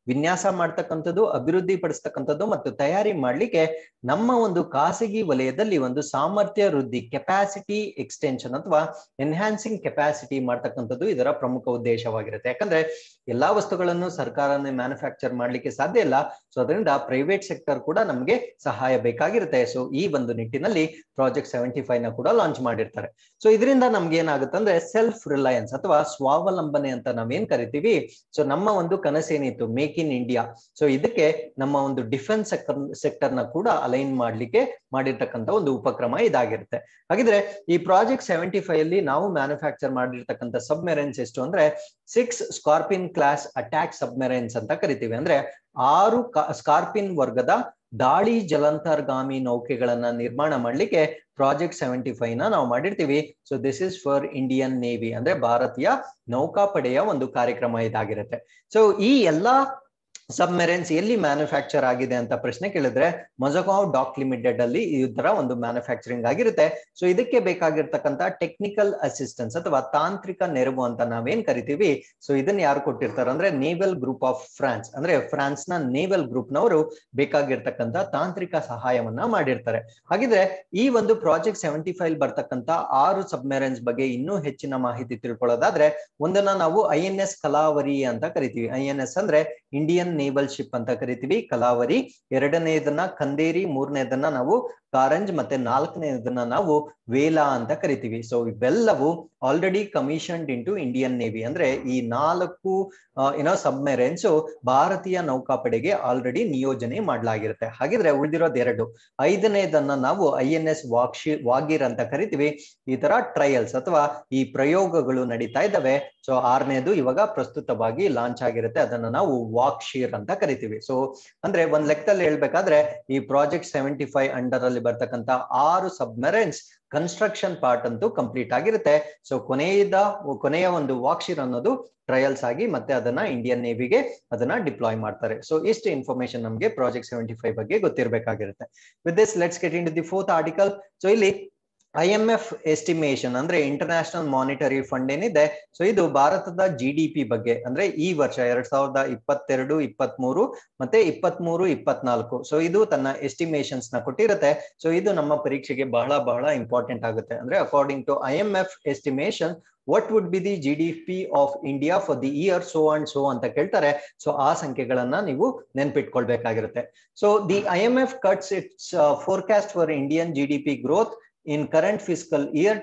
ವಿನ್ಯಾಸ ಮಾಡ್ತಕ್ಕಂಥದ್ದು ಅಭಿವೃದ್ಧಿ ಪಡಿಸ್ತಕ್ಕಂಥದ್ದು ಮತ್ತು ತಯಾರಿ ಮಾಡ್ಲಿಕ್ಕೆ ನಮ್ಮ ಒಂದು ಖಾಸಗಿ ವಲಯದಲ್ಲಿ ಒಂದು ಸಾಮರ್ಥ್ಯ ವೃದ್ಧಿ ಕೆಪಾಸಿಟಿ ಎಕ್ಸ್ಟೆನ್ಷನ್ ಅಥವಾ ಎನ್ಹ್ಯಾನ್ಸಿಂಗ್ ಕೆಪಾಸಿಟಿ ಮಾಡ್ತಕ್ಕಂಥದ್ದು ಇದರ ಪ್ರಮುಖ ಉದ್ದೇಶವಾಗಿರುತ್ತೆ ಯಾಕಂದ್ರೆ ಎಲ್ಲಾ ವಸ್ತುಗಳನ್ನು ಸರ್ಕಾರನೇ ಮ್ಯಾನುಫ್ಯಾಕ್ಚರ್ ಮಾಡ್ಲಿಕ್ಕೆ ಸಾಧ್ಯ ಇಲ್ಲ ಸೊ ಅದರಿಂದ ಪ್ರೈವೇಟ್ ಸೆಕ್ಟರ್ ಕೂಡ ನಮಗೆ ಸಹಾಯ ಬೇಕಾಗಿರುತ್ತೆ ಸೊ ಈ ಒಂದು ನಿಟ್ಟಿನಲ್ಲಿ ಪ್ರಾಜೆಕ್ಟ್ ಸೆವೆಂಟಿ ಫೈವ್ ನ ಕೂಡ ಲಾಂಚ್ ಮಾಡಿರ್ತಾರೆ ಸೊ ಇದರಿಂದ ನಮ್ಗೆ ಏನಾಗುತ್ತೆ ಅಂದ್ರೆ ಸೆಲ್ಫ್ ರಿಲಯನ್ಸ್ ಅಥವಾ ಸ್ವಾವಲಂಬನೆ ಅಂತ ನಾವೇನ್ ಕರಿತೀವಿ ಸೊ ನಮ್ಮ ಒಂದು ಕನಸೇನಿತ್ತು ಮೇಕ್ ಇನ್ ಇಂಡಿಯಾ ಸೊ ಇದಕ್ಕೆ ನಮ್ಮ ಒಂದು ಡಿಫೆನ್ಸ್ ಸೆಕ್ಟರ್ ಸೆಕ್ಟರ್ ನ ಕೂಡ ಅಲೈನ್ ಮಾಡ್ಲಿಕ್ಕೆ ಮಾಡಿರ್ತಕ್ಕಂಥ ಒಂದು ಉಪಕ್ರಮ ಇದಾಗಿರುತ್ತೆ ಹಾಗಿದ್ರೆ ಈ ಪ್ರಾಜೆಕ್ಟ್ ಸೆವೆಂಟಿ ಫೈವ್ ಅಲ್ಲಿ ನಾವು ಮ್ಯಾನುಫ್ಯಾಕ್ಚರ್ ಮಾಡಿರ್ತಕ್ಕಂಥ ಸಬ್ಮೆರೈನ್ಸ್ ಎಷ್ಟು ಅಂದ್ರೆ six Scorpene class attack submarines ಅಂತ ಕರಿತೀವಿ ಅಂದ್ರೆ ಆರು ಸ್ಕಾರ್ಪಿನ್ ವರ್ಗದ ದಾಳಿ ಜಲಂತರ್ಗಾಮಿ ನೌಕೆಗಳನ್ನ ನಿರ್ಮಾಣ ಮಾಡ್ಲಿಕ್ಕೆ ಪ್ರಾಜೆಕ್ಟ್ ಸೆವೆಂಟಿ ಫೈವ್ ನ ನಾವು ಮಾಡಿರ್ತೀವಿ so this is for Indian navy ಅಂದ್ರೆ ಭಾರತೀಯ ನೌಕಾಪಡೆಯ ಒಂದು ಕಾರ್ಯಕ್ರಮ ಇದಾಗಿರುತ್ತೆ ಸೊ ಈ ಎಲ್ಲಾ ಸಬ್ಮೆರೈನ್ಸ್ ಎಲ್ಲಿ ಮ್ಯಾನುಫ್ಯಾಕ್ಚರ್ ಆಗಿದೆ ಅಂತ ಪ್ರಶ್ನೆ ಕೇಳಿದ್ರೆ ಮೊಜಗಾವ್ ಡಾಕ್ ಲಿಮಿಟೆಡ್ ಅಲ್ಲಿ ಇದರ ಒಂದು ಮ್ಯಾನುಫ್ಯಾಕ್ಚರಿಂಗ್ ಆಗಿರುತ್ತೆ ಸೊ ಇದಕ್ಕೆ ಬೇಕಾಗಿರ್ತಕ್ಕಂಥ ಟೆಕ್ನಿಕಲ್ ಅಸಿಸ್ಟೆನ್ಸ್ ಅಥವಾ ತಾಂತ್ರಿಕ ನೆರವು ಅಂತ ನಾವೇನ್ ಕರಿತೀವಿ ಸೊ ಇದನ್ನ ಯಾರು ಕೊಟ್ಟಿರ್ತಾರೆ ಅಂದ್ರೆ ನೇವಲ್ ಗ್ರೂಪ್ ಆಫ್ ಫ್ರಾನ್ಸ್ ಅಂದ್ರೆ ಫ್ರಾನ್ಸ್ ನ ನೇವಲ್ ಗ್ರೂಪ್ ನವರು ಬೇಕಾಗಿರ್ತಕ್ಕಂಥ ತಾಂತ್ರಿಕ ಸಹಾಯವನ್ನ ಮಾಡಿರ್ತಾರೆ ಹಾಗಿದ್ರೆ ಈ ಒಂದು ಪ್ರಾಜೆಕ್ಟ್ ಸೆವೆಂಟಿ ಫೈವ್ ಬರ್ತಕ್ಕಂಥ ಆರು ಸಬ್ಮೆರೈನ್ಸ್ ಬಗ್ಗೆ ಇನ್ನೂ ಹೆಚ್ಚಿನ ಮಾಹಿತಿ ತಿಳ್ಕೊಳ್ಳೋದಾದ್ರೆ ಒಂದನ್ನ ನಾವು ಐ ಎನ್ ಎಸ್ ಕಲಾವರಿ ಅಂತ ಕರಿತೀವಿ ಐ ಎನ್ ಎಸ್ ಅಂದ್ರೆ ಇಂಡಿಯನ್ ನೇವಲ್ ಶಿಪ್ ಅಂತ ಕರಿತೀವಿ ಕಲಾವರಿ ಎರಡನೇದನ್ನ ಕಂದೇರಿ ಮೂರನೇದನ್ನ ನಾವು ಕಾರಂಜ್ ಮತ್ತೆ ನಾಲ್ಕನೇದನ್ನ ನಾವು ವೇಲಾ ಅಂತ ಕರಿತೀವಿ ಸೊ ಇವೆಲ್ಲವು already commissioned into Indian navy ಅಂದ್ರೆ ಈ ನಾಲ್ಕು ಏನೋ ಸಬ್ಮೆರೈನ್ಸ್ ಭಾರತೀಯ ನೌಕಾಪಡೆಗೆ ಆಲ್ರೆಡಿ ನಿಯೋಜನೆ ಮಾಡಲಾಗಿರುತ್ತೆ ಹಾಗಿದ್ರೆ ಉಳಿದಿರೋದು ಎರಡು ಐದನೇದನ್ನ ನಾವು ಐ ಎನ್ ಎಸ್ ವಾಕ್ಷಿ ವಾಗೀರ್ ಅಂತ ಕರಿತೀವಿ ಈ ತರ ಟ್ರಯಲ್ಸ್ ಅಥವಾ ಈ ಪ್ರಯೋಗಗಳು ನಡೀತಾ ಇದ್ದಾವೆ ಸೊ ಆರನೇದು ಇವಾಗ ಪ್ರಸ್ತುತವಾಗಿ ಲಾಂಚ್ ಆಗಿರುತ್ತೆ ಅದನ್ನ ನಾವು ವಾಕ್ಷೀರ್ ಅಂತ ಕರಿತೀವಿ ಸೊ ಅಂದ್ರೆ ಒಂದ್ ಲೆಕ್ಕದಲ್ಲಿ ಹೇಳ್ಬೇಕಾದ್ರೆ ಈ ಪ್ರಾಜೆಕ್ಟ್ ಸೆವೆಂಟಿ ಫೈವ್ ಅಂಡರ್ ಅಲ್ಲಿ ಬರ್ತಕ್ಕಂತ ಆರು ಸಬ್ಮೆರೈನ್ಸ್ ಕನ್ಸ್ಟ್ರಕ್ಷನ್ ಪಾರ್ಟ್ ಅಂತೂ ಕಂಪ್ಲೀಟ್ ಆಗಿರುತ್ತೆ ಸೊ ಕೊನೆಯದ ಕೊನೆಯ ಒಂದು ವಾಕ್ಷಿರ್ ಅನ್ನೋದು ಟ್ರಯಲ್ಸ್ ಆಗಿ ಮತ್ತೆ ಅದನ್ನ ಇಂಡಿಯನ್ ನೇವಿಗೆ ಅದನ್ನ ಡಿಪ್ಲಾಯ್ ಮಾಡ್ತಾರೆ ಸೊ ಇಷ್ಟು ಇನ್ಫಾರ್ಮೇಶನ್ ನಮಗೆ ಪ್ರಾಜೆಕ್ಟ್ ಸೆವೆಂಟಿ ಫೈವ್ ಬಗ್ಗೆ ಗೊತ್ತಿರಬೇಕಾಗಿರುತ್ತೆ with this let's get into the fourth article so ಇಲ್ಲಿ ಐ ಎಂ ಎಫ್ ಎಸ್ಟಿಮೇಷನ್ ಅಂದ್ರೆ ಇಂಟರ್ನ್ಯಾಷನಲ್ ಮಾನಿಟರಿ ಫಂಡ್ ಏನಿದೆ ಸೊ ಇದು ಭಾರತದ ಜಿ ಡಿ ಪಿ ಬಗ್ಗೆ ಅಂದ್ರೆ ಈ ವರ್ಷ ಎರಡ್ ಸಾವಿರದ ಇಪ್ಪತ್ತೆರಡು ಇಪ್ಪತ್ತ್ ಮೂರು ಮತ್ತೆ ಇಪ್ಪತ್ತ್ ಮೂರು ಇಪ್ಪತ್ನಾಲ್ಕು ಸೊ ಇದು ತನ್ನ ಎಸ್ಟಿಮೇಷನ್ಸ್ ನ ಕೊಟ್ಟಿರುತ್ತೆ ಸೊ ಇದು ನಮ್ಮ ಪರೀಕ್ಷೆಗೆ ಬಹಳ ಬಹಳ ಇಂಪಾರ್ಟೆಂಟ್ ಆಗುತ್ತೆ ಅಂದ್ರೆ according to I M F estimation what would be the G D P of India for the year so and so ಅಂತ ಕೇಳ್ತಾರೆ ಸೊ ಆ ಸಂಖ್ಯೆಗಳನ್ನ ನೀವು ನೆನ್ಪಿಟ್ಕೊಳ್ಬೇಕಾಗಿರುತ್ತೆ so the I M F cuts its forecast for Indian G D P growth in current fiscal year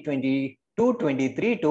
2022 23 to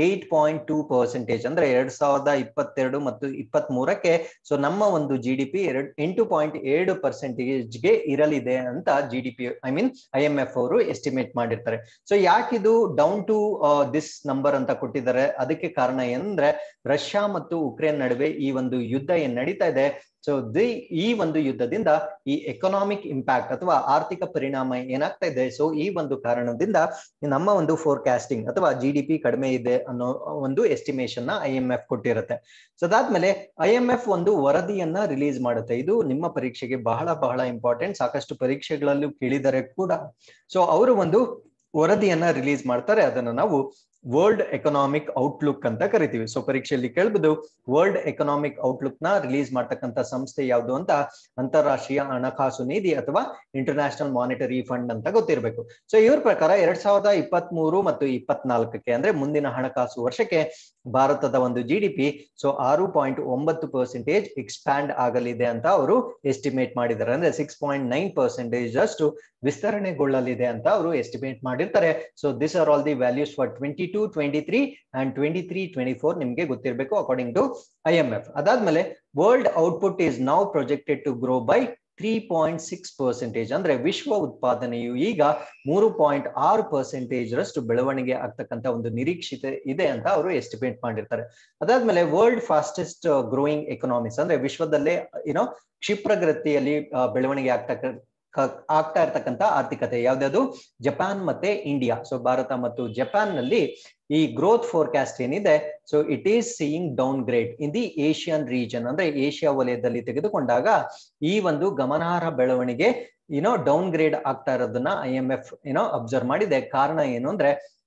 8.2 percentage ಅಂದ್ರೆ ಎರಡ್ ಸಾವಿರದ ಇಪ್ಪತ್ತೆರಡು ಮತ್ತು ಇಪ್ಪತ್ತ್ ಮೂರಕ್ಕೆ ಸೊ ನಮ್ಮ ಒಂದು ಜಿ ಡಿ ಪಿ ಎರಡ್ ಎಂಟು ಪಾಯಿಂಟ್ ಏಳು ಪರ್ಸೆಂಟೇಜ್ಗೆ ಇರಲಿದೆ ಅಂತ G D P I mean I M F ಅವರು ಎಸ್ಟಿಮೇಟ್ ಮಾಡಿರ್ತಾರೆ ಸೊ ಯಾಕಿದು ಡೌನ್ ಟು ದಿಸ್ ನಂಬರ್ ಅಂತ ಕೊಟ್ಟಿದ್ದಾರೆ ಅದಕ್ಕೆ ಕಾರಣ ಏನಂದ್ರೆ ರಷ್ಯಾ ಮತ್ತು ಉಕ್ರೇನ್ ನಡುವೆ ಈ ಒಂದು ಯುದ್ಧ ಏನ್ ನಡೀತಾ ಇದೆ ಸೊ ದಿ ಈ ಒಂದು ಯುದ್ಧದಿಂದ ಈ ಎಕನಾಮಿಕ್ ಇಂಪ್ಯಾಕ್ಟ್ ಅಥವಾ ಆರ್ಥಿಕ ಪರಿಣಾಮ ಏನಾಗ್ತಾ ಇದೆ ಸೊ ಈ ಒಂದು ಕಾರಣದಿಂದ ನಮ್ಮ ಒಂದು ಫೋರ್ಕಾಸ್ಟಿಂಗ್ ಅಥವಾ ಜಿ ಡಿ ಪಿ ಕಡಿಮೆ ಇದೆ ಅನ್ನೋ ಒಂದು ಎಸ್ಟಿಮೇಷನ್ ನ ಐ ಎಂ ಎಫ್ ಕೊಟ್ಟಿರುತ್ತೆ ಸೊ ಅದಾದ್ಮೇಲೆ ಐ ಎಂ ಎಫ್ ಒಂದು ವರದಿಯನ್ನ ರಿಲೀಸ್ ಮಾಡುತ್ತೆ ಇದು ನಿಮ್ಮ ಪರೀಕ್ಷೆಗೆ ಬಹಳ ಬಹಳ ಇಂಪಾರ್ಟೆಂಟ್ ಸಾಕಷ್ಟು ಪರೀಕ್ಷೆಗಳಲ್ಲೂ ಕೇಳಿದರೆ ಕೂಡ ಸೊ ಅವರು ಒಂದು ವರದಿಯನ್ನ ರಿಲೀಸ್ ಮಾಡ್ತಾರೆ ಅದನ್ನ ನಾವು ವರ್ಲ್ಡ್ ಎಕನಾಮಿಕ್ ಔಟ್ಲುಕ್ ಅಂತ ಕರಿತೀವಿ ಸೊ ಪರೀಕ್ಷೆಯಲ್ಲಿ ಕೇಳ್ಬೋದು ವರ್ಲ್ಡ್ ಎಕನಾಮಿಕ್ ಔಟ್ಲುಕ್ ನ ರಿಲೀಸ್ ಮಾಡ್ತಕ್ಕಂಥ ಸಂಸ್ಥೆ ಯಾವುದು ಅಂತ ಅಂತಾರಾಷ್ಟ್ರೀಯ ಹಣಕಾಸು ನಿಧಿ ಅಥವಾ ಇಂಟರ್ನ್ಯಾಷನಲ್ ಮಾನಿಟರಿ ಫಂಡ್ ಅಂತ ಗೊತ್ತಿರಬೇಕು ಸೊ ಇವ್ರ ಪ್ರಕಾರ ಎರಡ್ ಸಾವಿರದ ಇಪ್ಪತ್ತ್ ಮೂರು ಮತ್ತು ಇಪ್ಪತ್ನಾಲ್ಕಕ್ಕೆ ಅಂದ್ರೆ ಮುಂದಿನ ಹಣಕಾಸು ವರ್ಷಕ್ಕೆ ಭಾರತದ ಒಂದು ಜಿ ಡಿ ಪಿ ಸೊ ಆರು ಪಾಯಿಂಟ್ ಒಂಬತ್ತು ಪರ್ಸೆಂಟೇಜ್ ಎಕ್ಸ್ಪ್ಯಾಂಡ್ ಆಗಲಿದೆ ಅಂತ ಅವರು ಎಸ್ಟಿಮೇಟ್ ಮಾಡಿದ್ದಾರೆ ಅಂದ್ರೆ ಸಿಕ್ಸ್ ಪಾಯಿಂಟ್ ನೈನ್ ಪರ್ಸೆಂಟೇಜ್ ಅಷ್ಟು ವಿಸ್ತರಣೆಗೊಳ್ಳಲಿದೆ ಅಂತ ಅವರು ಎಸ್ಟಿಮೇಟ್ ಮಾಡಿರ್ತಾರೆ so this are all the values for twenty two twenty three and twenty three twenty four ನಿಮಗೆ ಗೊತ್ತಿರಬೇಕು according to I M F ಅದಾದ್ಮೇಲೆ world output is now projected to grow by three point six percentage ಅಂದ್ರೆ ವಿಶ್ವ ಉತ್ಪಾದನೆಯು ಈಗ ಮೂರು point ಆರು percentage ರಷ್ಟು ಬೆಳವಣಿಗೆ ಆಗ್ತಕ್ಕಂಥ ಒಂದು ನಿರೀಕ್ಷಿತ ಇದೆ ಅಂತ ಅವರು ಎಸ್ಟಿಮೇಟ್ ಮಾಡಿರ್ತಾರೆ ಅದಾದ್ಮೇಲೆ ವರ್ಲ್ಡ್ ಫಾಸ್ಟೆಸ್ಟ್ ಗ್ರೋಯಿಂಗ್ ಎಕನಾಮಿಕ್ಸ್ ಅಂದ್ರೆ ವಿಶ್ವದಲ್ಲೇ ಏನೋ ಕ್ಷಿಪ್ರಗತಿಯಲ್ಲಿ ಬೆಳವಣಿಗೆ ಆಗ್ತಕ್ಕ ಆಗ್ತಾ ಇರ್ತಕ್ಕಂಥ ಆರ್ಥಿಕತೆ ಯಾವ್ದಾದ್ರು ಜಪಾನ್ ಮತ್ತೆ ಇಂಡಿಯಾ ಸೊ ಭಾರತ ಮತ್ತು ಜಪಾನ್ ನಲ್ಲಿ ಈ ಗ್ರೋತ್ ಫೋರ್ಕಾಸ್ಟ್ ಏನಿದೆ so it is seeing downgrade in the Asian region ಅಂದ್ರೆ ಏಷ್ಯಾ ವಲಯದಲ್ಲಿ ತೆಗೆದುಕೊಂಡಾಗ ಈ ಒಂದು ಗಮನಾರ್ಹ ಬೆಳವಣಿಗೆ ಏನೋ ಡೌನ್ ಗ್ರೇಡ್ ಆಗ್ತಾ ಇರೋದನ್ನ ಐ ಎಂ ಎಫ್ ಏನೋ ಅಬ್ಸರ್ವ್ ಮಾಡಿದೆ ಕಾರಣ ಏನು ಅಂದ್ರೆ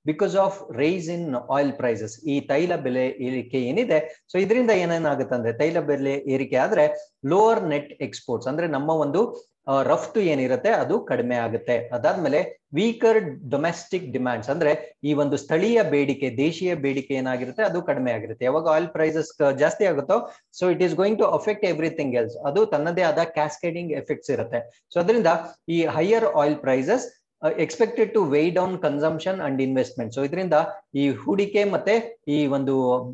because of rise in oil prices ಈ ತೈಲ ಬೆಲೆ ಏರಿಕೆ ಏನಿದೆ ಸೊ ಇದರಿಂದ ಏನೇನಾಗುತ್ತೆ ಅಂದ್ರೆ ತೈಲ ಬೆಲೆ ಏರಿಕೆ ಆದ್ರೆ ಲೋವರ್ ನೆಟ್ ಎಕ್ಸ್ಪೋರ್ಟ್ಸ್ ಅಂದ್ರೆ ನಮ್ಮ ಒಂದು ರಫ್ತು ಏನಿರುತ್ತೆ ಅದು ಕಡಿಮೆ ಆಗುತ್ತೆ ಅದಾದ್ಮೇಲೆ ವೀಕರ್ ಡೊಮೆಸ್ಟಿಕ್ ಡಿಮ್ಯಾಂಡ್ಸ್ ಅಂದ್ರೆ ಈ ಒಂದು ಸ್ಥಳೀಯ ಬೇಡಿಕೆ ದೇಶೀಯ ಬೇಡಿಕೆ ಏನಾಗಿರುತ್ತೆ ಅದು ಕಡಿಮೆ ಆಗಿರುತ್ತೆ ಯಾವಾಗ ಆಯಿಲ್ ಪ್ರೈಸಸ್ ಜಾಸ್ತಿ ಆಗುತ್ತೋ so it is going to affect everything else ಅದು ತನ್ನದೇ ಆದ ಕ್ಯಾಸ್ಕೇಡಿಂಗ್ ಎಫೆಕ್ಟ್ಸ್ ಇರುತ್ತೆ ಸೊ ಅದರಿಂದ ಈ higher oil prices expected to weigh down consumption and investment so ಇದರಿಂದ ಈ ಹೂಡಿಕೆ ಮತ್ತೆ ಈ ಒಂದು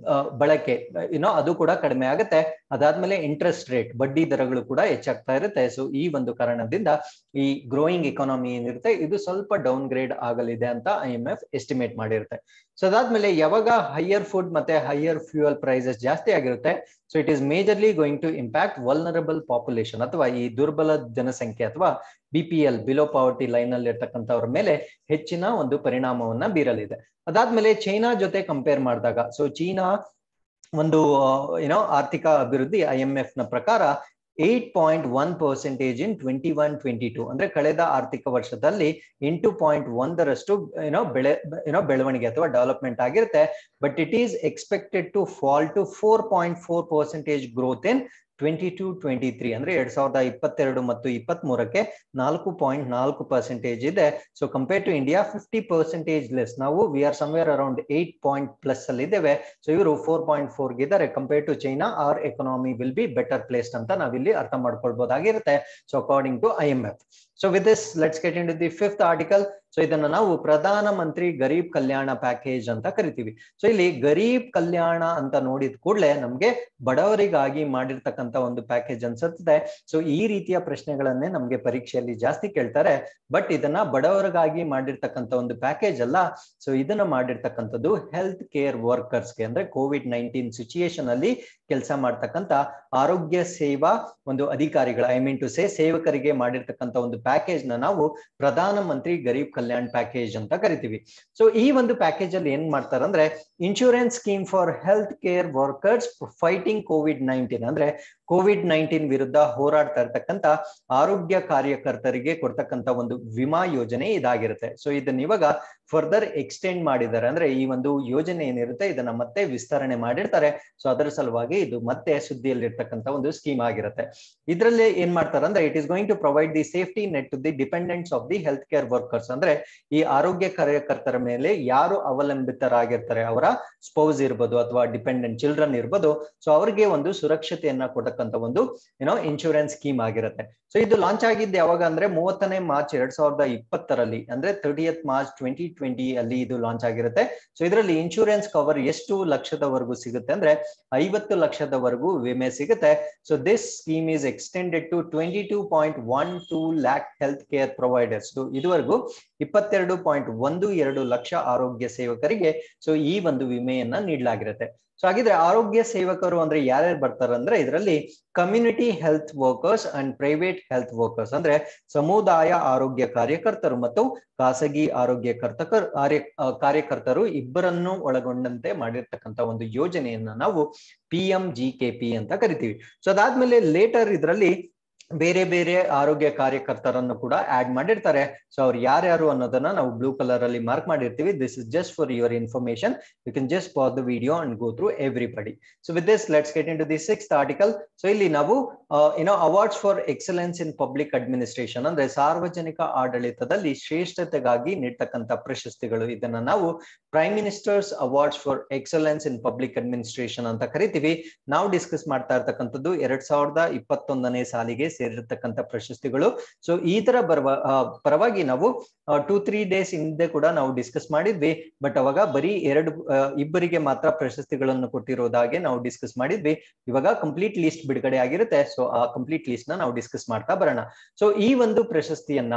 ಬಳಕೆ ಏನೋ ಅದು ಕೂಡ ಕಡಿಮೆ ಆಗುತ್ತೆ ಅದಾದ್ಮೇಲೆ ಇಂಟ್ರೆಸ್ಟ್ ರೇಟ್ ಬಡ್ಡಿ ದರಗಳು ಕೂಡ ಹೆಚ್ಚಾಗ್ತಾ ಇರುತ್ತೆ ಸೊ ಈ ಒಂದು ಕಾರಣದಿಂದ ಈ ಗ್ರೋಯಿಂಗ್ ಎಕಾನಮಿ ಏನಿರುತ್ತೆ ಇದು ಸ್ವಲ್ಪ ಡೌನ್ ಗ್ರೇಡ್ ಆಗಲಿದೆ ಅಂತ ಐ ಎಂ ಎಫ್ ಎಸ್ಟಿಮೇಟ್ ಮಾಡಿರುತ್ತೆ ಸೊ ಅದಾದ್ಮೇಲೆ ಯಾವಾಗ ಹೈಯರ್ ಫುಡ್ ಮತ್ತೆ ಹೈಯರ್ ಫ್ಯೂಯಲ್ ಪ್ರೈಸಸ್ ಜಾಸ್ತಿ ಆಗಿರುತ್ತೆ so it is majorly going to impact vulnerable population ಅಥವಾ ಈ ದುರ್ಬಲ ಜನಸಂಖ್ಯೆ ಅಥವಾ B P L below poverty line ಅಲ್ಲಿ ಇರ್ತಕ್ಕಂಥವ್ರ ಮೇಲೆ ಹೆಚ್ಚಿನ ಒಂದು ಪರಿಣಾಮವನ್ನ ಬೀರಲಿದೆ ಅದಾದ್ಮೇಲೆ ಚೈನಾ ಜೊತೆ ಕಂಪೇರ್ ಮಾಡಿದಾಗ ಸೊ ಚೀನಾ ಒಂದು ಏನೋ ಆರ್ಥಿಕ ಅಭಿವೃದ್ಧಿ ಐ ಎಂ ಎಫ್ ನ ಪ್ರಕಾರ eight point one percentage in twenty one twenty two ಅಂದ್ರೆ ಕಳೆದ ಆರ್ಥಿಕ ವರ್ಷದಲ್ಲಿ ಎಂಟು ಪಾಯಿಂಟ್ ಒಂದರಷ್ಟು ಏನೋ ಬೆಳೆ ಏನೋ ಬೆಳವಣಿಗೆ ಅಥವಾ ಡೆವಲಪ್ಮೆಂಟ್ ಆಗಿರುತ್ತೆ but it is expected to fall to four point four percentage growth in twenty two twenty three ಅಂದ್ರೆ ಎರಡ್ ಸಾವಿರದ ಇಪ್ಪತ್ತೆರಡು ಮತ್ತು ಇಪ್ಪತ್ತ್ ಮೂರಕ್ಕೆ ನಾಲ್ಕು ಪಾಯಿಂಟ್ ನಾಲ್ಕು ಪರ್ಸೆಂಟೇಜ್ ಇದೆ so compare to India fifty percentage less ನಾವು we are somewhere around eight point plus ಅಲ್ಲಿ ಇದ್ದೇವೆ ಸೊ ಇವರು ಫೋರ್ ಪಾಯಿಂಟ್ ಫೋರ್ ಇದ್ದಾರೆ compare to China our economy will be better placed ಅಂತ ನಾವಿಲ್ಲಿ ಅರ್ಥ ಮಾಡ್ಕೊಳ್ಬಹುದಾಗಿರುತ್ತೆ so according to I M F so with this let's get into the fifth article so ಇದನ್ನ ನಾವು ಪ್ರಧಾನ ಮಂತ್ರಿ ಗರೀಬ್ ಕಲ್ಯಾಣ ಪ್ಯಾಕೇಜ್ ಅಂತ ಕರಿತೀವಿ ಸೊ ಇಲ್ಲಿ ಗರೀಬ್ ಕಲ್ಯಾಣ ಅಂತ ನೋಡಿದ ಕೂಡಲೇ ನಮ್ಗೆ ಬಡವರಿಗಾಗಿ ಮಾಡಿರ್ತಕ್ಕಂಥ ಒಂದು ಪ್ಯಾಕೇಜ್ ಅನ್ಸುತ್ತೆ ಸೊ ಈ ರೀತಿಯ ಪ್ರಶ್ನೆಗಳನ್ನೇ ನಮ್ಗೆ ಪರೀಕ್ಷೆಯಲ್ಲಿ ಜಾಸ್ತಿ ಕೇಳ್ತಾರೆ ಬಟ್ ಇದನ್ನ ಬಡವರಿಗಾಗಿ ಮಾಡಿರ್ತಕ್ಕಂಥ ಒಂದು ಪ್ಯಾಕೇಜ್ ಅಲ್ಲ ಸೊ ಇದನ್ನ ಮಾಡಿರ್ತಕ್ಕಂಥದ್ದು ಹೆಲ್ತ್ ಕೇರ್ ವರ್ಕರ್ಸ್ಗೆ ಅಂದ್ರೆ ಕೋವಿಡ್ ನೈನ್ಟೀನ್ ಸಿಚುಯೇಷನ್ ಅಲ್ಲಿ ಕೆಲಸ ಮಾಡ್ತಕ್ಕಂಥ ಆರೋಗ್ಯ ಸೇವಾ ಒಂದು ಅಧಿಕಾರಿಗಳ ಐ ಮೀನ್ ಟು ಸೇ ಸೇವಕರಿಗೆ ಮಾಡಿರ್ತಕ್ಕಂಥ ಒಂದು ಪ್ಯಾಕೇಜ್ ನ ನಾವು ಪ್ರಧಾನ ಮಂತ್ರಿ ಗರೀಬ್ ಕಲ್ಯಾಣ್ ಪ್ಯಾಕೇಜ್ ಅಂತ ಕರಿತೀವಿ ಸೊ ಈ ಒಂದು ಪ್ಯಾಕೇಜ್ ಅಲ್ಲಿ ಏನ್ ಮಾಡ್ತಾರಂದ್ರೆ insurance scheme for health care workers fighting COVID nineteen ಅಂದ್ರೆ ಕೋವಿಡ್ ನೈನ್ಟೀನ್ ವಿರುದ್ಧ ಹೋರಾಡ್ತಾ ಇರ್ತಕ್ಕಂಥ ಆರೋಗ್ಯ ಕಾರ್ಯಕರ್ತರಿಗೆ ಕೊಡ್ತಕ್ಕಂಥ ಒಂದು ವಿಮಾ ಯೋಜನೆ ಇದಾಗಿರುತ್ತೆ ಸೊ ಇದನ್ನ ಇವಾಗ ಫರ್ದರ್ ಎಕ್ಸ್ಟೆಂಡ್ ಮಾಡಿದ್ದಾರೆ ಅಂದ್ರೆ ಈ ಒಂದು ಯೋಜನೆ ಏನಿರುತ್ತೆ ಇದನ್ನ ಮತ್ತೆ ವಿಸ್ತರಣೆ ಮಾಡಿರ್ತಾರೆ ಸೊ ಅದರ ಸಲುವಾಗಿ ಇದು ಮತ್ತೆ ಸುದ್ದಿಯಲ್ಲಿರ್ತಕ್ಕಂಥ ಒಂದು ಸ್ಕೀಮ್ ಆಗಿರುತ್ತೆ ಇದರಲ್ಲಿ ಏನ್ ಮಾಡ್ತಾರೆ ಅಂದ್ರೆ it is going to provide the safety net to the dependents of the health care workers ಅಂದ್ರೆ ಈ ಆರೋಗ್ಯ ಕಾರ್ಯಕರ್ತರ ಮೇಲೆ ಯಾರು ಅವಲಂಬಿತರಾಗಿರ್ತಾರೆ ಅವರ ಸ್ಪೌಸ್ ಇರ್ಬೋದು ಅಥವಾ ಡಿಪೆಂಡೆಂಟ್ ಚಿಲ್ಡ್ರನ್ ಇರ್ಬೋದು ಸೊ ಅವ್ರಿಗೆ ಒಂದು ಸುರಕ್ಷತೆಯನ್ನ ಕೊಡತಕ್ಕಂಥ ಒಂದು ಏನೋ ಇನ್ಶೂರೆನ್ಸ್ ಸ್ಕೀಮ್ ಆಗಿರುತ್ತೆ ಸೊ ಇದು ಲಾಂಚ್ ಆಗಿದ್ದು ಯಾವಾಗ ಅಂದ್ರೆ ಮೂವತ್ತನೇ ಮಾರ್ಚ್ ಎರಡ್ ಸಾವಿರದ ಇಪ್ಪತ್ತರಲ್ಲಿ ಅಂದ್ರೆ ತರ್ಟಿಯತ್ ಮಾರ್ಚ್ ಟ್ವೆಂಟಿ ಟ್ವೆಂಟಿ ಅಲ್ಲಿ ಇದು ಲಾಂಚ್ ಆಗಿರುತ್ತೆ ಸೊ ಇದರಲ್ಲಿ ಇನ್ಶೂರೆನ್ಸ್ ಕವರ್ ಎಷ್ಟು ಲಕ್ಷದವರೆಗೂ ಸಿಗುತ್ತೆ ಅಂದ್ರೆ ಐವತ್ತು ಲಕ್ಷದವರೆಗೂ ವಿಮೆ ಸಿಗುತ್ತೆ so this scheme is extended to twenty two point one two lakh health care providers ಇದುವರೆಗೂ ಇಪ್ಪತ್ತೆರಡು ಪಾಯಿಂಟ್ ಒಂದು ಎರಡು ಲಕ್ಷ ಆರೋಗ್ಯ ಸೇವಕರಿಗೆ ಸೊ ಈ ಒಂದು ವಿಮೆಯನ್ನ ನೀಡಲಾಗಿರುತ್ತೆ ಸೊ ಹಾಗಿದ್ರೆ ಆರೋಗ್ಯ ಸೇವಕರು ಅಂದ್ರೆ ಯಾರ್ಯಾರು ಬರ್ತಾರೆ ಅಂದ್ರೆ ಇದರಲ್ಲಿ community health workers and private health workers ಅಂದ್ರೆ ಸಮುದಾಯ ಆರೋಗ್ಯ ಕಾರ್ಯಕರ್ತರು ಮತ್ತು ಖಾಸಗಿ ಆರೋಗ್ಯ ಕರ್ತಕರ್ ಕಾರ್ಯಕರ್ತರು ಇಬ್ಬರನ್ನು ಒಳಗೊಂಡಂತೆ ಮಾಡಿರ್ತಕ್ಕಂಥ ಒಂದು ಯೋಜನೆಯನ್ನ ನಾವು P M G K P ಅಂತ ಕರಿತೀವಿ ಸೊ ಅದಾದ್ಮೇಲೆ ಲೇಟರ್ ಇದರಲ್ಲಿ ಬೇರೆ ಬೇರೆ ಆರೋಗ್ಯ ಕಾರ್ಯಕರ್ತರನ್ನು ಕೂಡ ಆಡ್ ಮಾಡಿರ್ತಾರೆ ಸೊ ಅವ್ರು ಯಾರ್ಯಾರು ಅನ್ನೋದನ್ನ ನಾವು ಬ್ಲೂ ಕಲರ್ ಅಲ್ಲಿ ಮಾರ್ಕ್ ಮಾಡಿರ್ತೀವಿ this is just for your information you can just pass the video and go through everybody so with this let's get into the six article so ಇಲ್ಲಿ ನಾವು ಏನೋ awards for excellence in public administration ಅಂದ್ರೆ ಸಾರ್ವಜನಿಕ ಆಡಳಿತದಲ್ಲಿ ಶ್ರೇಷ್ಠತೆಗಾಗಿ ನೀಡ್ತಕ್ಕಂಥ ಪ್ರಶಸ್ತಿಗಳು ಇದನ್ನ ನಾವು prime ministers awards for excellence in public administration ಅಂತ ಕರಿತೀವಿ ನಾವು ಡಿಸ್ಕಸ್ ಮಾಡ್ತಾ ಇರ್ತಕ್ಕಂಥದ್ದು ಎರಡ್ ಸಾವಿರದ ಇಪ್ಪತ್ತೊಂದನೇ ಸಾಲಿಗೆ ಸೇರಿರ್ತಕ್ಕಂಥ ಪ್ರಶಸ್ತಿಗಳು ಸೊ ಈ ತರ ಬರುವ ಪರವಾಗಿ ನಾವು ಟೂ ತ್ರೀ ಡೇಸ್ ಹಿಂದೆ ಕೂಡ ನಾವು ಡಿಸ್ಕಸ್ ಮಾಡಿದ್ವಿ ಬಟ್ ಅವಾಗ ಬರೀ ಎರಡು ಇಬ್ಬರಿಗೆ ಮಾತ್ರ ಪ್ರಶಸ್ತಿಗಳನ್ನು ಕೊಟ್ಟಿರೋದಾಗೆ ನಾವು ಡಿಸ್ಕಸ್ ಮಾಡಿದ್ವಿ ಇವಾಗ ಕಂಪ್ಲೀಟ್ ಲಿಸ್ಟ್ ಬಿಡುಗಡೆ ಆಗಿರುತ್ತೆ ಸೊ ಆ ಕಂಪ್ಲೀಟ್ ಲಿಸ್ಟ್ ನ ನಾವು ಡಿಸ್ಕಸ್ ಮಾಡ್ತಾ ಬರೋಣ ಸೊ ಈ ಒಂದು ಪ್ರಶಸ್ತಿಯನ್ನ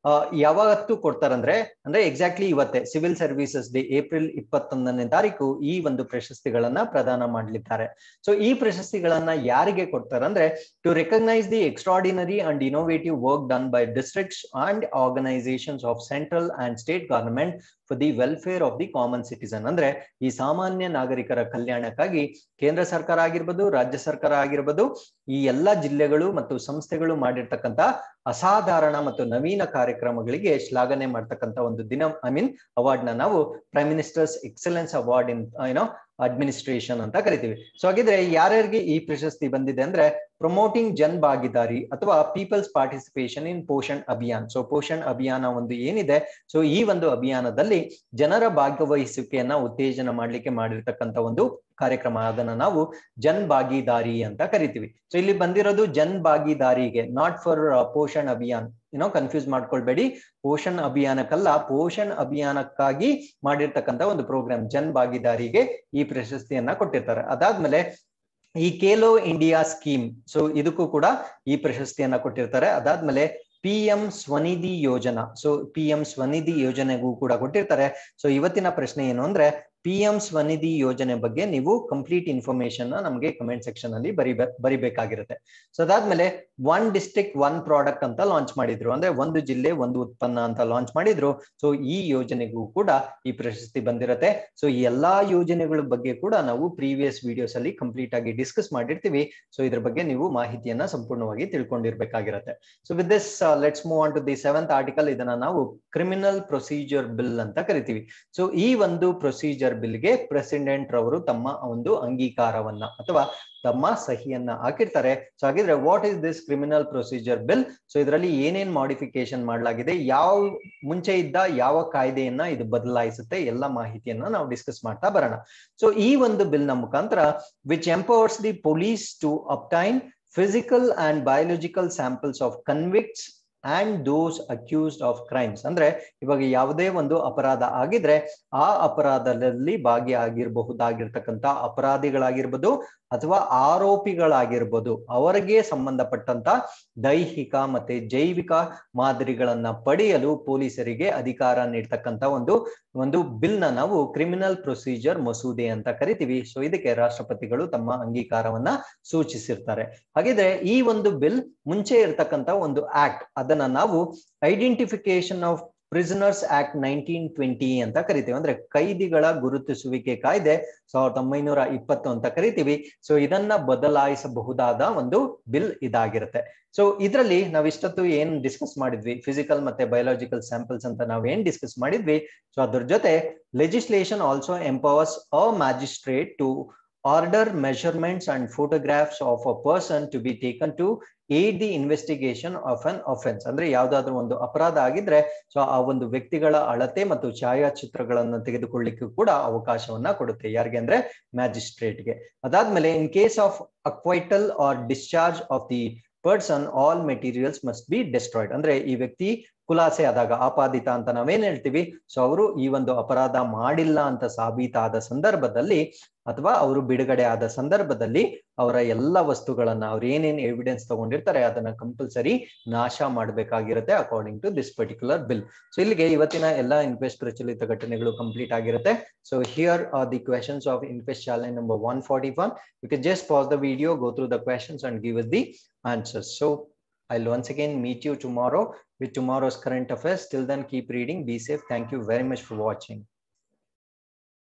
ಯಾವತ್ತು ಕೊಡ್ತಾರಂದ್ರೆ ಅಂದ್ರೆ ಎಕ್ಸಾಕ್ಟ್ಲಿ ಇವತ್ತೇ ಸಿವಿಲ್ ಸರ್ವಿಸಸ್ ಡೇ ಏಪ್ರಿಲ್ ಇಪ್ಪತ್ತೊಂದನೇ ತಾರೀಕು ಈ ಒಂದು ಪ್ರಶಸ್ತಿಗಳನ್ನ ಪ್ರದಾನ ಮಾಡಲಿದ್ದಾರೆ ಸೊ ಈ ಪ್ರಶಸ್ತಿಗಳನ್ನ ಯಾರಿಗೆ ಕೊಡ್ತಾರಂದ್ರೆ to recognise the extraordinary and innovative work done by districts and organisations of central and state government for the welfare of the common citizen ಅಂದ್ರೆ ಈ ಸಾಮಾನ್ಯ ನಾಗರಿಕರ ಕಲ್ಯಾಣಕ್ಕಾಗಿ ಕೇಂದ್ರ ಸರ್ಕಾರ ಆಗಿರ್ಬೋದು ರಾಜ್ಯ ಸರ್ಕಾರ ಆಗಿರ್ಬೋದು ಈ ಎಲ್ಲಾ ಜಿಲ್ಲೆಗಳು ಮತ್ತು ಸಂಸ್ಥೆಗಳು ಮಾಡಿರ್ತಕ್ಕಂತ ಅಸಾಧಾರಣ ಮತ್ತು ನವೀನ ಕಾರ್ಯಕ್ರಮಗಳಿಗೆ ಶ್ಲಾಘನೆ ಮಾಡ್ತಕ್ಕಂತ ಒಂದು ದಿನ ಐ ಮೀನ್ ಅವಾರ್ಡ್ ನ ನಾವು prime ministers excellence award in ಏನೋ ಅಡ್ಮಿನಿಸ್ಟ್ರೇಷನ್ ಅಂತ ಕರಿತೀವಿ ಸೊ ಹಾಗಿದ್ರೆ ಯಾರ್ಯಾರಿಗೆ ಈ ಪ್ರಶಸ್ತಿ ಬಂದಿದೆ ಅಂದ್ರೆ ಪ್ರಮೋಟಿಂಗ್ ಜನ್ ಭಾಗಿದಾರಿ ಅಥವಾ peoples participation in Poshan Abhiyan so Poshan Abhiyan ಒಂದು ಏನಿದೆ ಸೊ ಈ ಒಂದು ಅಭಿಯಾನದಲ್ಲಿ ಜನರ ಭಾಗವಹಿಸುವಿಕೆಯನ್ನ ಉತ್ತೇಜನ ಮಾಡ್ಲಿಕ್ಕೆ ಮಾಡಿರ್ತಕ್ಕಂಥ ಒಂದು ಕಾರ್ಯಕ್ರಮ ಅದನ್ನ ನಾವು ಜನ್ ಭಾಗಿದಾರಿ ಅಂತ ಕರಿತೀವಿ ಸೊ ಇಲ್ಲಿ ಬಂದಿರೋದು ಜನ್ ಭಾಗಿದಾರಿಗೆ ನಾಟ್ ಫಾರ್ ಪೋಷಣ್ ಅಭಿಯಾನ್ ಏನೋ ಕನ್ಫ್ಯೂಸ್ ಮಾಡ್ಕೊಳ್ಬೇಡಿ ಪೋಷಣ್ ಅಭಿಯಾನಕ್ಕಲ್ಲ ಪೋಷಣ್ ಅಭಿಯಾನಕ್ಕಾಗಿ ಮಾಡಿರ್ತಕ್ಕಂಥ ಒಂದು ಪ್ರೋಗ್ರಾಮ್ ಜನ್ ಭಾಗಿದಾರಿಗೆ ಈ ಪ್ರಶಸ್ತಿಯನ್ನ ಕೊಟ್ಟಿರ್ತಾರೆ ಅದಾದ್ಮೇಲೆ ಈ ಖೇಲೋ ಇಂಡಿಯಾ ಸ್ಕೀಮ್ ಸೊ ಇದಕ್ಕೂ ಕೂಡ ಈ ಪ್ರಶಸ್ತಿಯನ್ನ ಕೊಟ್ಟಿರ್ತಾರೆ ಅದಾದ್ಮೇಲೆ ಪಿ ಎಂ ಸ್ವನಿಧಿ ಯೋಜನಾ ಸೊ ಪಿ ಎಂ ಸ್ವನಿಧಿ ಯೋಜನೆಗೂ ಕೂಡ ಕೊಟ್ಟಿರ್ತಾರೆ ಸೊ ಇವತ್ತಿನ ಪ್ರಶ್ನೆ ಏನು ಅಂದ್ರೆ ಪಿ ಎಂ ಸ್ವನಿಧಿ ಯೋಜನೆ ಬಗ್ಗೆ ನೀವು ಕಂಪ್ಲೀಟ್ ಇನ್ಫಾರ್ಮೇಶನ್ ನಮಗೆ ಕಮೆಂಟ್ ಸೆಕ್ಷನ್ ಅಲ್ಲಿ ಬರಿಬೆ ಬರಿಬೇಕಾಗಿರುತ್ತೆ ಸೊ ಅದಾದ್ಮೇಲೆ ಒನ್ ಡಿಸ್ಟ್ರಿಕ್ಟ್ ಒನ್ ಪ್ರಾಡಕ್ಟ್ ಅಂತ ಲಾಂಚ್ ಮಾಡಿದ್ರು ಅಂದ್ರೆ ಒಂದು ಜಿಲ್ಲೆ ಒಂದು ಉತ್ಪನ್ನ ಅಂತ ಲಾಂಚ್ ಮಾಡಿದ್ರು ಸೊ ಈ ಯೋಜನೆಗೂ ಕೂಡ ಈ ಪ್ರಶಸ್ತಿ ಬಂದಿರತ್ತೆ ಸೊ ಈ ಎಲ್ಲಾ ಯೋಜನೆಗಳ ಬಗ್ಗೆ ಕೂಡ ನಾವು ಪ್ರೀವಿಯಸ್ ವಿಡಿಯೋಸ್ ಅಲ್ಲಿ ಕಂಪ್ಲೀಟ್ ಆಗಿ ಡಿಸ್ಕಸ್ ಮಾಡಿರ್ತೀವಿ ಸೊ ಇದ್ರ ಬಗ್ಗೆ ನೀವು ಮಾಹಿತಿಯನ್ನ ಸಂಪೂರ್ಣವಾಗಿ ತಿಳ್ಕೊಂಡಿರ್ಬೇಕಾಗಿರತ್ತೆ so with this let's move on to the seventh article ಇದನ್ನ ನಾವು ಕ್ರಿಮಿನಲ್ ಪ್ರೊಸೀಜರ್ ಬಿಲ್ ಅಂತ ಕರಿತೀವಿ ಸೊ ಈ ಒಂದು ಪ್ರೊಸೀಜರ್ ಬಿಲ್ಗೆ ಪ್ರೆಸಿಡೆಂಟ್ ರವರು ತಮ್ಮ ಒಂದು ಅಂಗೀಕಾರವನ್ನ ಅಥವಾ ತಮ್ಮ ಸಹಿಯನ್ನ ಹಾಕಿರ್ತಾರೆ ಸೊ ಹಾಗಿದ್ರೆ what is this criminal procedure bill so ಇದರಲ್ಲಿ ಏನೇನ್ ಮಾಡಿಫಿಕೇಶನ್ ಮಾಡಲಾಗಿದೆ ಯಾವ ಮುಂಚೆ ಇದ್ದ ಯಾವ ಕಾಯ್ದೆಯನ್ನ ಇದು ಬದಲಾಯಿಸುತ್ತೆ ಎಲ್ಲ ಮಾಹಿತಿಯನ್ನ ನಾವು ಡಿಸ್ಕಸ್ ಮಾಡ್ತಾ ಬರೋಣ ಸೊ ಈ ಒಂದು ಬಿಲ್ ನ ಮುಖಾಂತರ which empowers the police to obtain physical and biological samples of convicts and those accused of crimes ಅಂದ್ರೆ ಇವಾಗ ಯಾವುದೇ ಒಂದು ಅಪರಾಧ ಆಗಿದ್ರೆ ಆ ಅಪರಾಧದಲ್ಲಿ ಭಾಗಿಯಾಗಿರಬಹುದಾಗಿರ್ತಕ್ಕಂಥ ಅಪರಾಧಿಗಳಾಗಿರ್ಬೋದು ಅಥವಾ ಆರೋಪಿಗಳಾಗಿರ್ಬೋದು ಅವರಿಗೆ ಸಂಬಂಧಪಟ್ಟಂತ ದೈಹಿಕ ಮತ್ತೆ ಜೈವಿಕ ಮಾದರಿಗಳನ್ನ ಪಡೆಯಲು ಪೊಲೀಸರಿಗೆ ಅಧಿಕಾರ ನೀಡ್ತಕ್ಕಂತ ಒಂದು ಒಂದು ಬಿಲ್ ನ ನಾವು ಕ್ರಿಮಿನಲ್ ಪ್ರೊಸೀಜರ್ ಮಸೂದೆ ಅಂತ ಕರಿತೀವಿ ಸೊ ಇದಕ್ಕೆ ರಾಷ್ಟ್ರಪತಿಗಳು ತಮ್ಮ ಅಂಗೀಕಾರವನ್ನ ಸೂಚಿಸಿರ್ತಾರೆ ಹಾಗಿದ್ರೆ ಈ ಒಂದು ಬಿಲ್ ಮುಂಚೆ ಇರ್ತಕ್ಕಂತ ಒಂದು ಆಕ್ಟ್ ಅದನ್ನ ನಾವು identification of prisoners act nineteen twenty ಅಂತ ಕರಿತೀವಿ ಅಂದ್ರೆ ಕೈದಿಗಳ ಗುರುತಿಸುವಿಕೆ ಕಾಯ್ದೆ ಸಾವಿರದ ಒಂಬೈನೂರ ಇಪ್ಪತ್ತು ಅಂತ ಕರಿತೀವಿ ಸೊ ಇದನ್ನ ಬದಲಾಯಿಸಬಹುದಾದ ಒಂದು ಬಿಲ್ ಇದಾಗಿರುತ್ತೆ ಸೊ ಇದರಲ್ಲಿ ನಾವ್ ಇಷ್ಟೊತ್ತು ಏನ್ ಡಿಸ್ಕಸ್ ಮಾಡಿದ್ವಿ ಫಿಸಿಕಲ್ ಮತ್ತೆ ಬಯೋಲಾಜಿಕಲ್ ಸ್ಯಾಂಪಲ್ಸ್ ಅಂತ ನಾವ್ ಏನ್ ಡಿಸ್ಕಸ್ ಮಾಡಿದ್ವಿ ಸೊ ಅದ್ರ ಜೊತೆ legislation also empowers a magistrate to order measurements and photographs of a person to be taken to aid the investigation of an offence ಅಂದ್ರೆ ಯಾವ್ದಾದ್ರು ಒಂದು ಅಪರಾಧ ಆಗಿದ್ರೆ ಸೊ ಆ ಒಂದು ವ್ಯಕ್ತಿಗಳ ಅಳತೆ ಮತ್ತು ಛಾಯಾಚಿತ್ರಗಳನ್ನು ತೆಗೆದುಕೊಳ್ಳಿಕ್ಕೂ ಕೂಡ ಅವಕಾಶವನ್ನ ಕೊಡುತ್ತೆ ಯಾರಿಗೆ ಅಂದ್ರೆ ಮ್ಯಾಜಿಸ್ಟ್ರೇಟ್ಗೆ ಅದಾದ್ಮೇಲೆ in case of acquittal or discharge of the person all materials must be destroyed ಅಂದ್ರೆ ಈ ವ್ಯಕ್ತಿ ಖುಲಾಸೆ ಆದಾಗ ಆಪಾದಿತ ಅಂತ ನಾವೇನ್ ಹೇಳ್ತೀವಿ ಸೊ ಅವರು ಈ ಒಂದು ಅಪರಾಧ ಮಾಡಿಲ್ಲ ಅಂತ ಸಾಬೀತಾದ ಸಂದರ್ಭದಲ್ಲಿ ಅಥವಾ ಅವರು ಬಿಡುಗಡೆ ಆದ ಸಂದರ್ಭದಲ್ಲಿ ಅವರ ಎಲ್ಲ ವಸ್ತುಗಳನ್ನ ಅವ್ರು ಏನೇನ್ ಎವಿಡೆನ್ಸ್ ತಗೊಂಡಿರ್ತಾರೆ ಅದನ್ನ ಕಂಪಲ್ಸರಿ ನಾಶ ಮಾಡಬೇಕಾಗಿರುತ್ತೆ according to this particular bill so ಇಲ್ಲಿಗೆ ಇವತ್ತಿನ ಎಲ್ಲಾ ಇನ್ಕ್ವೆಸ್ಟ್ ಪ್ರಚಲಿತ ಘಟನೆಗಳು ಕಂಪ್ಲೀಟ್ ಆಗಿರುತ್ತೆ so here are the questions of Inquest challenge number one forty one you can just pass the video go through the questions and give the answers so I'll once again meet you tomorrow with tomorrow's current affairs. Till then, keep reading. Be safe. Thank you very much for watching.